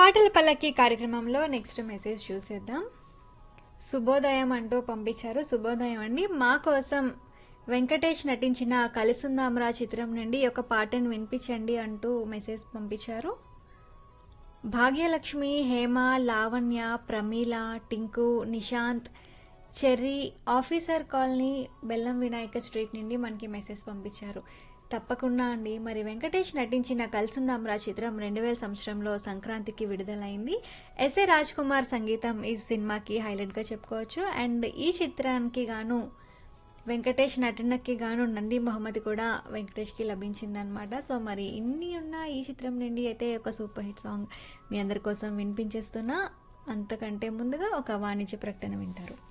పాటల పల్లకి కార్యక్రమంలో నెక్స్ట్ మెసేజ్ చూసేద్దాం శుభోదయం అంటూ పంపించారు శుభోదయం అండి మా కోసం వెంకటేష్ నటించిన కలిసుందామరా చిత్రం నుండి ఒక పాటను వినిపించండి అంటూ మెసేజ్ పంపించారు Bhagyalakshmi Hema Lavanya Pramila Tinku Nishant Cherry officer colony Bellam Vinayaka street నుండి మనకి మెసేజ్ పంపించారు తప్పకుండా అండి మరి వెంకటేష్ నటించిన కల్సుందాంరా చిత్రం రెండు వేల సంవత్సరంలో సంక్రాంతికి విడుదలైంది ఎస్ఏ రాజ్ కుమార్ సంగీతం ఈ సినిమాకి హైలైట్గా చెప్పుకోవచ్చు అండ్ ఈ చిత్రానికి గాను వెంకటేష్ నటనకి గాను నంది బహుమతి కూడా వెంకటేష్కి లభించిందనమాట సో మరి ఇన్ని ఉన్న ఈ చిత్రం నుండి అయితే ఒక సూపర్ హిట్ సాంగ్ మీ అందరి కోసం వినిపించేస్తున్నా అంతకంటే ముందుగా ఒక వాణిజ్య ప్రకటన వింటారు